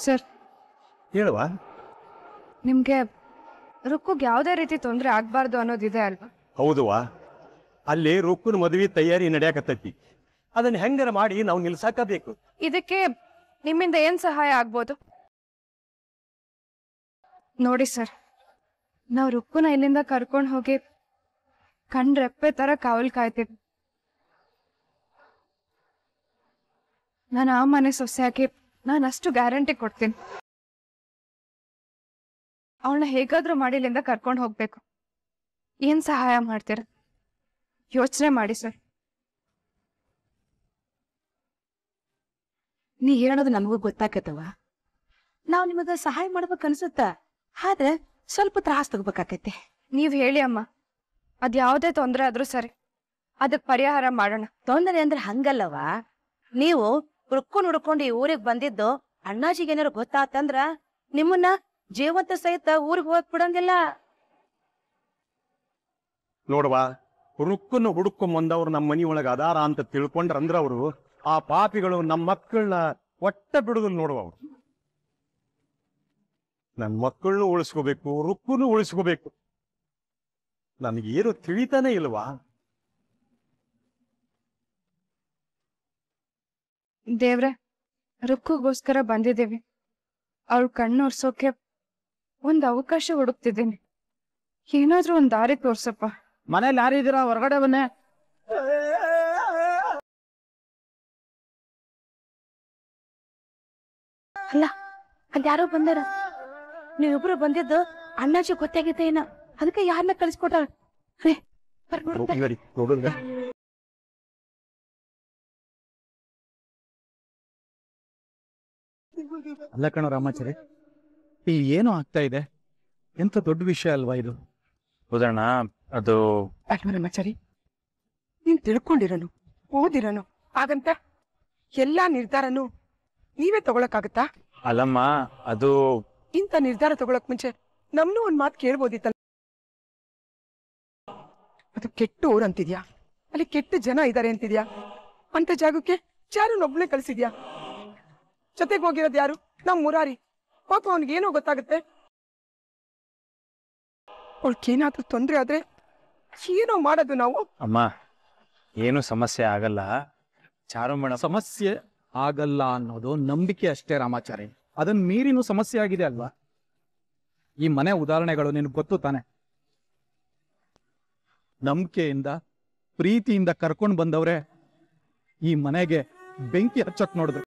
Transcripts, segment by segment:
sir ಹೇಳುವ ನಿಮಗೆ ರುಕ್ಕುಗೆ ಯಾವುದೇ ರೀತಿ ತೊಂದರೆ ಆಗಬಾರ್ದು ಅನ್ನೋದಿದೆ ಅಲ್ವಾ ಹೌದುವಾ ಅಲ್ಲಿ ರುಕ್ಕುನ ಮದುವೆ ತಯಾರಿ ನಡೆಯಕತ್ತೈತಿ ಅದನ್ನ ಹೆಂಗರ ಮಾಡಿ ನಾವು ನಿಲ್ಸಾಕಬೇಕು ಇದಕ್ಕೆ ನಿಮ್ಮಿಂದ ಏನು ಸಹಾಯ ಆಗ್ಬೋದು ನೋಡಿ ಸರ್ ನಾವು ರುಕ್ಕುನ ಇಲ್ಲಿಂದ ಕರ್ಕೊಂಡು ಹೋಗಿ ಕಣ್ ರೆಪ್ಪೆ ಥರ ಕಾವಲು ಕಾಯ್ತೀವಿ ನಾನು ಆ ಮನೆ ಸೊಸೆಯಾಗಿ ನಾನು ಅಷ್ಟು ಗ್ಯಾರಂಟಿ ಕೊಡ್ತೀನಿ ಅವಳನ್ನ ಹೇಗಾದ್ರೂ ಮಾಡಿ ಇಲ್ಲಿಂದ ಕರ್ಕೊಂಡು ಹೋಗ್ಬೇಕು ಏನ್ ಸಹಾಯ ಮಾಡ್ತೀರ ಯೋಚನೆ ಮಾಡಿ ಸರ್ ನೀ ಹೇಳೋದು ನಮಗೂ ಗೊತ್ತಾಕತ್ತವ ನಾವು ನಿಮಗ ಸಹಾಯ ಮಾಡ್ಬೇಕು ಅನ್ಸುತ್ತ ಆದ್ರೆ ಸ್ವಲ್ಪ ತ್ರಾಸ ತಗೋಬೇಕಾಕೈತೆ ನೀವ್ ಹೇಳಿ ಅಮ್ಮ ಅದ್ ಯಾವುದೇ ತೊಂದರೆ ಆದ್ರೂ ಸರಿ ಅದಕ್ಕೆ ಪರಿಹಾರ ಮಾಡೋಣ ತೊಂದರೆ ಅಂದ್ರೆ ಹಂಗಲ್ಲವ ನೀವು ಹುಡ್ಕೊಂಡು ಹುಡ್ಕೊಂಡು ಈ ಊರಿಗೆ ಬಂದಿದ್ದು ಅಣ್ಣಾಜಿಗೆ ಏನಾರು ಗೊತ್ತಾತಂದ್ರ ನಿಮ್ಮನ್ನ ಜೀವಂತ ಸಹಿತ ಊರಿಗೆ ಹೋಗ್ ಬಿಡಂಗಿಲ್ಲ ನೋಡುವ ರುಕ್ಕನ್ನು ಹುಡುಕೊಂಡ್ ಬಂದವ್ರು ನಮ್ಮ ಮನಿ ಒಳಗ ಅದಾರ ಅಂತ ತಿಳ್ಕೊಂಡ್ರಂದ್ರ ಅವರು ಆ ಪಾಪಿಗಳು ನಮ್ಮ ಮಕ್ಕಳನ್ನ ಒಟ್ಟ ಬಿಡುದಿಲ್ಲ ನೋಡುವ ಅವ್ರು ನನ್ನ ಮಕ್ಕಳನ್ನು ಉಳಿಸ್ಕೋಬೇಕು ರುಕ್ಕನ್ನು ಉಳಿಸ್ಕೋಬೇಕು ನನಗೇನು ತಿಳಿತಾನೆ ಇಲ್ವಾ ದೇವ್ರೆ ರುಕ್ಕುಗೋಸ್ಕರ ಬಂದಿದ್ದೀವಿ ಅವಳು ಕಣ್ಣು ಒರ್ಸೋಕೆ ಒಂದ್ ಅವಕಾಶ ಹುಡುಕ್ತಿದ್ದೀನಿ ಏನಾದ್ರೂ ಒಂದ್ ದಾರಿ ತೋರ್ಸಪ್ಪ ಮನೇಲಿ ಯಾರಿದ್ದೀರಾ ಹೊರಗಡೆ ಬನ್ನಿ ಅಲ್ಲ ಅಲ್ಲಿ ಯಾರೋ ಬಂದಾರ ನೀವಿಬ್ರು ಬಂದಿದ್ದು ಅಣ್ಣಾಜಿ ಗೊತ್ತಾಗೈತೆ ಏನ ಅದಕ್ಕೆ ಯಾರನ್ನ ಕಳಿಸ್ಕೊಟ್ಟಾರ ರೇ ಬರ್ಕೊಡ್ತಾರೆ ನೋಡಿದ್ರ ಅಲ್ಲ ಕಣೋ ರಾಮಾಚಾರಿ ಈ ಏನು ಆಗ್ತಾ ಇದೆ ಎಂತ ದೊಡ್ಡ ವಿಷಯ ಅಲ್ವಾ ಇದು ಹೌದಣ್ಣ ಅದು ಬ್ರಹ್ಮಚಾರಿ ನೀನ್ ತಿಳ್ಕೊಂಡಿರನು ಓದಿರನು ಹಾಗಂತ ಎಲ್ಲಾ ನಿರ್ಧಾರನು ನೀವೇ ತಗೊಳಕ್ಕಾಗತ್ತಾ ಅಲ್ಲಮ್ಮ ಅದು ಇಂಥ ನಿರ್ಧಾರ ತಗೊಳಕ್ ಮುಂಚೆ ನಮ್ನು ಒಂದ್ ಮಾತು ಕೇಳ್ಬೋದಿತ್ತಲ್ಲ ಅದು ಕೆಟ್ಟ ಊರ್ ಅಂತಿದ್ಯಾ ಅಲ್ಲಿ ಕೆಟ್ಟ ಜನ ಇದಾರೆ ಅಂತಿದ್ಯಾ ಅಂತ ಜಾಗಕ್ಕೆ ಚಾರುನೊಬ್ನೇ ಕಳ್ಸಿದ್ಯಾ ಜೊತೆಗೆ ಹೋಗಿರೋದು ಯಾರು ನಮ್ ಮುರಾರಿ ಪಾಪ ಅವನಿಗೇನೋ ಗೊತ್ತಾಗುತ್ತೆ ಅವಳಿಗೇನಾದ್ರೂ ತೊಂದ್ರೆ ಆದ್ರೆ ಏನೋ ಮಾಡೋದು ನಾವು ಅಮ್ಮ ಏನು ಸಮಸ್ಯೆ ಆಗಲ್ಲ ಚಾರು ಮೇಡಮ್ ಸಮಸ್ಯೆ ಆಗಲ್ಲ ಅನ್ನೋದು ನಂಬಿಕೆ ಅಷ್ಟೇ ರಾಮಾಚಾರಿ ಅದನ್ನ ಮೀರಿನೂ ಸಮಸ್ಯೆ ಆಗಿದೆ ಅಲ್ವಾ ಈ ಮನೆ ಉದಾಹರಣೆಗಳು ನಿನಗೆ ಗೊತ್ತು ತಾನೆ ನಂಬಿಕೆಯಿಂದ ಪ್ರೀತಿಯಿಂದ ಕರ್ಕೊಂಡು ಬಂದವ್ರೆ ಈ ಮನೆಗೆ ಬೆಂಕಿ ಹಚ್ಚಕ್ ನೋಡಿದ್ರು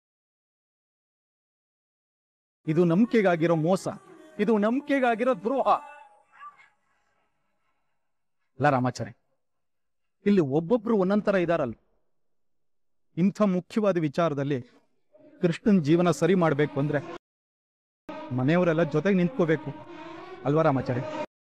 ಇದು ನಂಬಿಕೆಗಾಗಿರೋ ಮೋಸ ಇದು ನಂಬಿಕೆಗಾಗಿರೋ ದ್ರೋಹ ಅಲ್ಲ ರಾಮಾಚಾರಿ ಇಲ್ಲಿ ಒಬ್ಬೊಬ್ರು ಒಂದೊಂಥರ ಇದಾರಲ್ಲ ಇಂಥ ಮುಖ್ಯವಾದ ವಿಚಾರದಲ್ಲಿ ಕೃಷ್ಣನ್ ಜೀವನ ಸರಿ ಮಾಡಬೇಕು ಅಂದ್ರೆ ಮನೆಯವರೆಲ್ಲ ಜೊತೆಗೆ ನಿಂತ್ಕೋಬೇಕು ಅಲ್ವಾ ರಾಮಾಚಾರಿ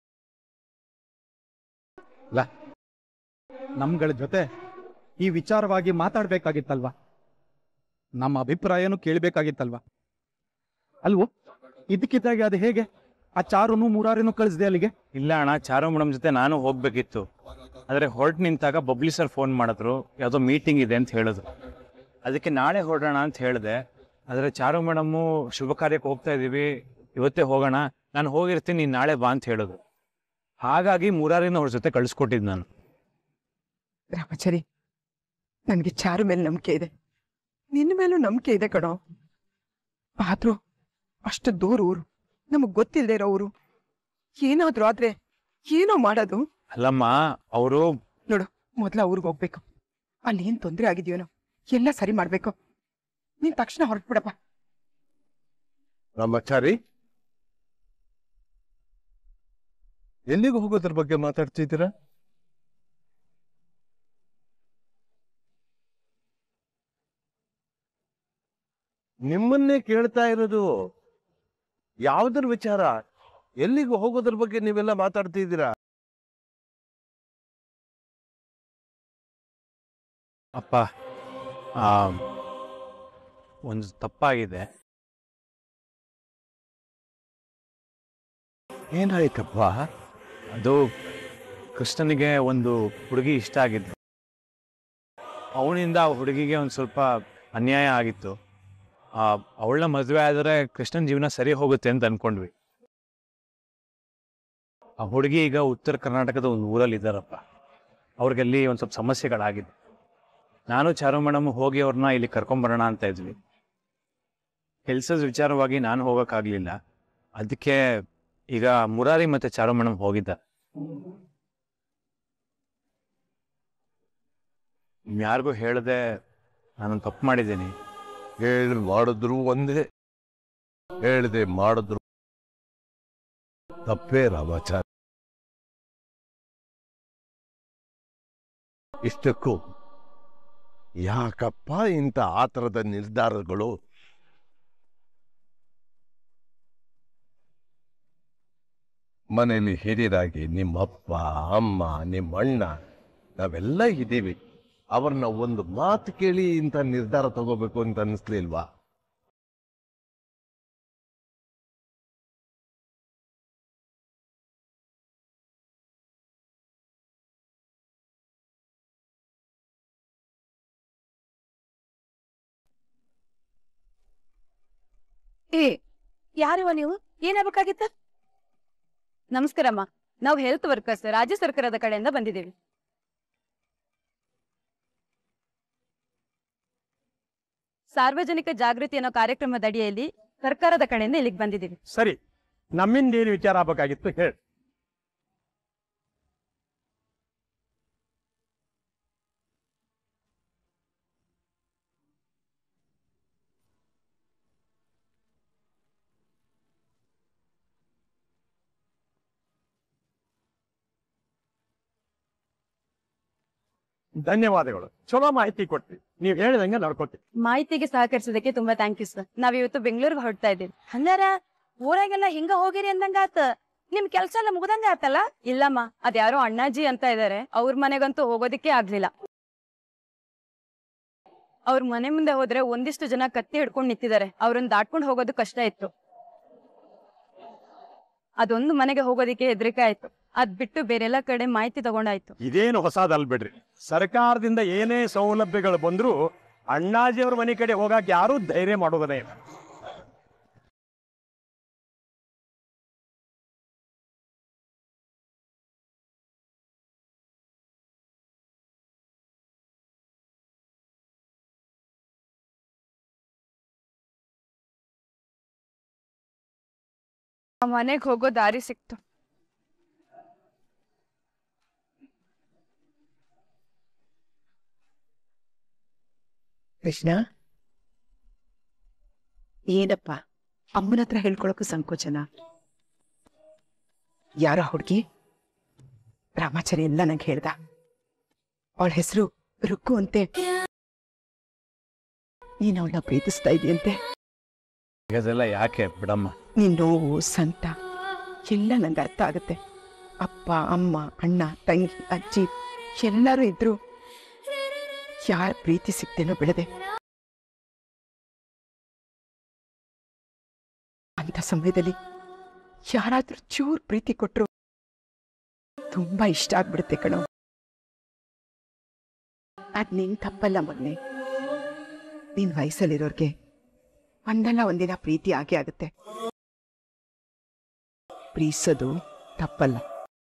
ಅಲ್ಲ ನಮ್ಗಳ ಜೊತೆ ಈ ವಿಚಾರವಾಗಿ ಮಾತಾಡ್ಬೇಕಾಗಿತ್ತಲ್ವಾ ನಮ್ಮ ಅಭಿಪ್ರಾಯನೂ ಕೇಳಬೇಕಾಗಿತ್ತಲ್ವಾ ಅಲ್ವೋ ಇದಕ್ಕಿದ್ದಾಗೆ ಅದು ಹೇಗೆ ಆ ಚಾರುನು ಮೂರಾರಿನೂ ಕಳಿಸ್ದೆ ಅಲ್ಲಿಗೆ ಇಲ್ಲ ಅಣ್ಣ ಚಾರು ಮೇಡಮ್ ಜೊತೆ ನಾನು ಹೋಗ್ಬೇಕಿತ್ತು ಆದ್ರೆ ಹೊರಟು ನಿಂತಾಗ ಬಬ್ಲಿ ಸರ್ ಫೋನ್ ಮಾಡಿದ್ರು ಯಾವುದೋ ಮೀಟಿಂಗ್ ಇದೆ ಅಂತ ಹೇಳಿದ್ರು ಅದಕ್ಕೆ ನಾಳೆ ಹೊರಡೋಣ ಅಂತ ಹೇಳಿದೆ ಆದರೆ ಚಾರು ಮೇಡಮ್ಮು ಶುಭ ಕಾರ್ಯಕ್ಕೆ ಹೋಗ್ತಾ ಇದ್ದೀವಿ ಇವತ್ತೇ ಹೋಗೋಣ ನಾನು ಹೋಗಿರ್ತೀನಿ ನೀನು ನಾಳೆ ಬಾ ಅಂತ ಹೇಳಿದ್ರು ಹಾಗಾಗಿ ಮುರಾರಿನ ಅವ್ರ ಜೊತೆ ಕಳಿಸ್ಕೊಟ್ಟಿದ್ದು ನಾನು ರಾಮಚಾರಿ ನನ್ಗೆ ಚಾರು ಮೇಲೆ ನಂಬಿಕೆ ಇದೆ ನಿನ್ನ ಮೇಲೂ ನಂಬಿಕೆ ಇದೆ ಕಣೋ ಆದ್ರೂ ಅಷ್ಟು ದೂರ ಊರು ನಮಗ್ ಗೊತ್ತಿಲ್ಲದೆ ಇರೋ ಊರು ಏನಾದ್ರೂ ಆದ್ರೆ ಏನೋ ಮಾಡೋದು ಅಲ್ಲಮ್ಮ ಅವರು ನೋಡು ಮೊದ್ಲ ಊರಿಗೆ ಹೋಗ್ಬೇಕು ಅಲ್ಲಿ ಏನ್ ತೊಂದ್ರೆ ಆಗಿದ್ಯೋನೋ ಎಲ್ಲ ಸರಿ ಮಾಡ್ಬೇಕು ನೀನ್ ತಕ್ಷಣ ಹೊರಟ್ಬಿಡಪ್ಪ ರಾಮಾಚಾರಿ ಎಲ್ಲಿಗೆ ಹೋಗೋದ್ರ ಬಗ್ಗೆ ಮಾತಾಡ್ತಿದ್ದೀರಾ ನಿಮ್ಮನ್ನೇ ಕೇಳ್ತಾ ಇರೋದು ಯಾವುದರ ವಿಚಾರ ಎಲ್ಲಿಗೆ ಹೋಗೋದ್ರ ಬಗ್ಗೆ ನೀವೆಲ್ಲ ಮಾತಾಡ್ತಿದ್ದೀರಾ ಅಪ್ಪ ಆ, ಒಂದು ತಪ್ಪಾಗಿದೆ ಏನಾಯ್ತಪ್ಪ ಅದು ಕೃಷ್ಣನಿಗೆ ಒಂದು ಹುಡುಗಿ ಇಷ್ಟ ಆಗಿದ್ದು ಅವನಿಂದ ಆ ಹುಡುಗಿಗೆ ಒಂದು ಸ್ವಲ್ಪ ಅನ್ಯಾಯ ಆಗಿತ್ತು ಅವಳನ್ನ ಮದುವೆ ಆದರೆ ಕೃಷ್ಣನ್ ಜೀವನ ಸರಿ ಹೋಗುತ್ತೆ ಅಂತ ಅನ್ಕೊಂಡ್ವಿ ಆ ಹುಡುಗಿ ಈಗ ಉತ್ತರ ಕರ್ನಾಟಕದ ಒಂದು ಊರಲ್ಲಿ ಇದ್ದಾರಪ್ಪ ಅವ್ರಿಗಲ್ಲಿ ಒಂದು ಸ್ವಲ್ಪ ಸಮಸ್ಯೆಗಳಾಗಿದೆ ನಾನು ಚಾರು ಮೇಡಮ್ ಹೋಗಿ ಅವ್ರನ್ನ ಇಲ್ಲಿ ಕರ್ಕೊಂಬರೋಣ ಅಂತ ಇದ್ವಿ ಕೆಲ್ಸದ ವಿಚಾರವಾಗಿ ನಾನು ಹೋಗೋಕ್ಕಾಗಲಿಲ್ಲ ಅದಕ್ಕೆ ಈಗ ಮುರಾರಿ ಮತ್ತೆ ಚಾರು ಮೇಡಮ್ ಹೋಗಿದ್ದಾರೆ ಯಾರಿಗೂ ಹೇಳದೆ ನಾನೊಂದು ತಪ್ಪು ಮಾಡಿದ್ದೀನಿ ಹೇಳಿ ಮಾಡಿದ್ರು ಒಂದೇ ಹೇಳ್ದೆ ಮಾಡಿದ್ರು ತಪ್ಪೇ ರಾಮಾಚಾರ ಇಷ್ಟಕ್ಕೂ ಯಾಕಪ್ಪ ಇಂಥ ಆತರದ ನಿರ್ಧಾರಗಳು ಮನೇಲಿ ಹಿರಿಯರಾಗಿ ನಿಮ್ಮಪ್ಪ ಅಮ್ಮ ನಿಮ್ಮ ಅಣ್ಣ ನಾವೆಲ್ಲ ಇದ್ದೀವಿ ಅವ್ರನ್ನ ಒಂದು ಮಾತು ಕೇಳಿ ಇಂಥ ನಿರ್ಧಾರ ತಗೋಬೇಕು ಅಂತ ಅನಿಸ್ಲಿಲ್ವಾ ಏ ಯಾರಿವ ನೀವು ಏನಾಗಬೇಕಾಗಿತ್ತ ನಮಸ್ಕಾರಮ್ಮ ನಾವು ಹೆಲ್ತ್ ವರ್ಕರ್ಸ್ ರಾಜ್ಯ ಸರ್ಕಾರದ ಕಡೆಯಿಂದ ಬಂದಿದ್ದೀವಿ ಸಾರ್ವಜನಿಕ ಜಾಗೃತಿ ಅನ್ನೋ ಕಾರ್ಯಕ್ರಮದ ಅಡಿಯಲ್ಲಿ ಸರ್ಕಾರದ ಕಡೆಯಿಂದ ಇಲ್ಲಿಗೆ ಬಂದಿದ್ದೀವಿ ಸರಿ ನಮ್ಮಿಂದ ಏನು ವಿಚಾರ ಆಗ್ಬೇಕಾಗಿತ್ತು ಹೇಳಿ ಧನ್ಯವಾದಗಳು ಚಲೋ ಮಾಹಿತಿ ಕೊಟ್ರಿ ನೀವು ಹೇಳಿದಂಗೆ ನಡ್ಕೋತೀವಿ ಮಾಹಿತಿಗೆ ಸಹಕರಿಸೋದಕ್ಕೆ ತುಂಬಾ ಥ್ಯಾಂಕ್ ಯು ಸರ್ ನಾವಿವತ್ತು ಬೆಂಗಳೂರಿಗೆ ಹೊರಡ್ತಾ ಇದ್ದೀವಿ ಹಂಗಾರ ಊರಾಗೆಲ್ಲ ಹಿಂಗ ಹೋಗಿರಿ ಅಂದಂಗ ಆತ ನಿಮ್ ಕೆಲ್ಸ ಎಲ್ಲ ಮುಗ್ದಂಗ ಆತಲ್ಲ ಇಲ್ಲಮ್ಮ ಅದ್ಯಾರೋ ಅಣ್ಣಾಜಿ ಅಂತ ಇದಾರೆ ಅವ್ರ ಮನೆಗಂತೂ ಹೋಗೋದಿಕ್ಕೆ ಆಗ್ಲಿಲ್ಲ ಅವ್ರ ಮನೆ ಮುಂದೆ ಹೋದ್ರೆ ಒಂದಿಷ್ಟು ಜನ ಕತ್ತಿ ಹಿಡ್ಕೊಂಡು ನಿಂತಿದ್ದಾರೆ ಅವ್ರನ್ನ ದಾಟ್ಕೊಂಡು ಹೋಗೋದು ಕಷ್ಟ ಇತ್ತು ಅದೊಂದು ಮನೆಗೆ ಹೋಗೋದಿಕ್ಕೆ ಹೆದರಿಕೆ ಆಯ್ತು ಅದ್ ಬಿಟ್ಟು ಬೇರೆಲ್ಲ ಕಡೆ ಮಾಹಿತಿ ತಗೊಂಡಾಯ್ತು ಇದೇನು ಹೊಸದಲ್ ಬಿಡ್ರಿ ಸರ್ಕಾರದಿಂದ ಏನೇ ಸೌಲಭ್ಯಗಳು ಬಂದರೂ ಅಣ್ಣಾಜಿಯವ್ರ ಮನೆ ಕಡೆ ಹೋಗಕ್ಕೆ ಯಾರೂ ಧೈರ್ಯ ಮಾಡೋದನೇ ಇಲ್ಲ ಮನೆಗೆ ಹೋಗೋ ದಾರಿ ಸಿಕ್ತು ಕೃಷ್ಣ ಏನಪ್ಪ ಅಮ್ಮನ ಹತ್ರ ಹೇಳ್ಕೊಳಕ್ಕೂ ಸಂಕೋಚನ ಯಾರೋ ಹುಡುಗಿ ರಾಮಾಚಾರಿ ಎಲ್ಲ ನಂಗೆ ಹೇಳ್ದ ಅವಳ ಹೆಸರು ರುಕ್ಕು ಅಂತೆ ನೀನ್ ಅವಳನ್ನ ಪ್ರೀತಿಸ್ತಾ ಇದೆಯಂತೆ ಇದೆಲ್ಲ ಯಾಕೆ ಬಿಡಮ್ಮ ನಿನ್ ನೋವು ಸಂತ ಎಲ್ಲ ನಂಗೆ ಅರ್ಥ ಆಗುತ್ತೆ ಅಪ್ಪ ಅಮ್ಮ ಅಣ್ಣ ತಂಗಿ ಅಜ್ಜಿ ಎಲ್ಲರೂ ಇದ್ರು ಯಾರ ಪ್ರೀತಿ ಸಿಗ್ತೇನೋ ಬೆಳೆದೆ ಅಂತ ಸಮಯದಲ್ಲಿ ಯಾರಾದ್ರೂ ಚೂರ್ ಪ್ರೀತಿ ಕೊಟ್ರು ತುಂಬಾ ಇಷ್ಟ ಆಗ್ಬಿಡುತ್ತೆ ಕಣೋ ಅದ್ ನಿನ್ ತಪ್ಪಲ್ಲ ಮೊನ್ನೆ ನಿನ್ ವಯಸ್ಸಲ್ಲಿರೋರ್ಗೆ ಒಂದಲ್ಲ ಒಂದಿನ ಪ್ರೀತಿ ಆಗೇ ಆಗುತ್ತೆ ಪ್ರೀತಿಸೋದು ತಪ್ಪಲ್ಲ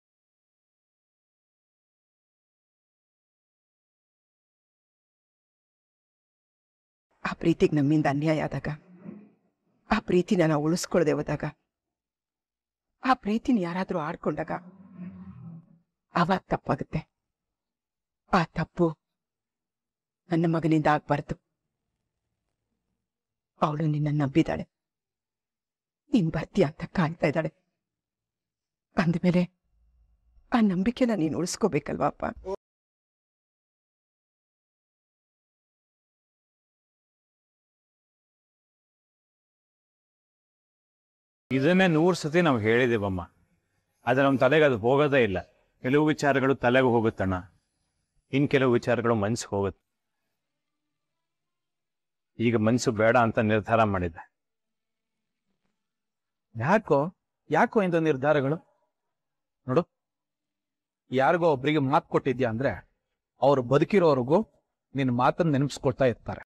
ಆ ಪ್ರೀತಿಗೆ ನಮ್ಮಿಂದ ಅನ್ಯಾಯ ಆದಾಗ ಆ ಪ್ರೀತಿನ ನಾವು ಉಳಿಸ್ಕೊಳ್ದೆ ಹೋದಾಗ ಆ ಪ್ರೀತಿನ ಯಾರಾದ್ರೂ ಆಡ್ಕೊಂಡಾಗ ಆವಾಗ ತಪ್ಪಾಗುತ್ತೆ ಆ ತಪ್ಪು ನನ್ನ ಮಗನಿಂದ ಆಗ್ಬಾರ್ದು ಅವಳು ನಿನ್ನ ನಂಬಿದಾಳೆ ನೀನ್ ಬರ್ತೀಯ ಅಂತ ಕಾಯ್ತಾ ಇದ್ದಾಳೆ ಅಂದಮೇಲೆ ಆ ನಂಬಿಕೆನ ನೀನು ಉಳಿಸ್ಕೋಬೇಕಲ್ವಾ ಅಪ್ಪ ಇದನ್ನೇ ನೂರು ಸತಿ ನಾವು ಹೇಳಿದೇವಮ್ಮ ಆದರೆ ನಮ್ಮ ತಲೆಗೆ ಅದು ಹೋಗೋದೇ ಇಲ್ಲ ಕೆಲವು ವಿಚಾರಗಳು ತಲೆಗೆ ಹೋಗುತ್ತಣ್ಣ ಇನ್ನು ಕೆಲವು ವಿಚಾರಗಳು ಮನ್ಸಿಗೆ ಹೋಗುತ್ತೆ ಈಗ ಮನಸ್ಸು ಬೇಡ ಅಂತ ನಿರ್ಧಾರ ಮಾಡಿದ್ದೆ ಯಾಕೋ ಯಾಕೋ ಇಂಥ ನಿರ್ಧಾರಗಳು ನೋಡು ಯಾರಿಗೋ ಒಬ್ರಿಗೆ ಮಾತು ಕೊಟ್ಟಿದ್ಯಾ ಅಂದ್ರೆ ಅವ್ರು ಬದುಕಿರೋವರೆಗೂ ನಿನ್ನ ಮಾತನ್ನ ನೆನಪಿಸ್ಕೊಳ್ತಾ ಇರ್ತಾರೆ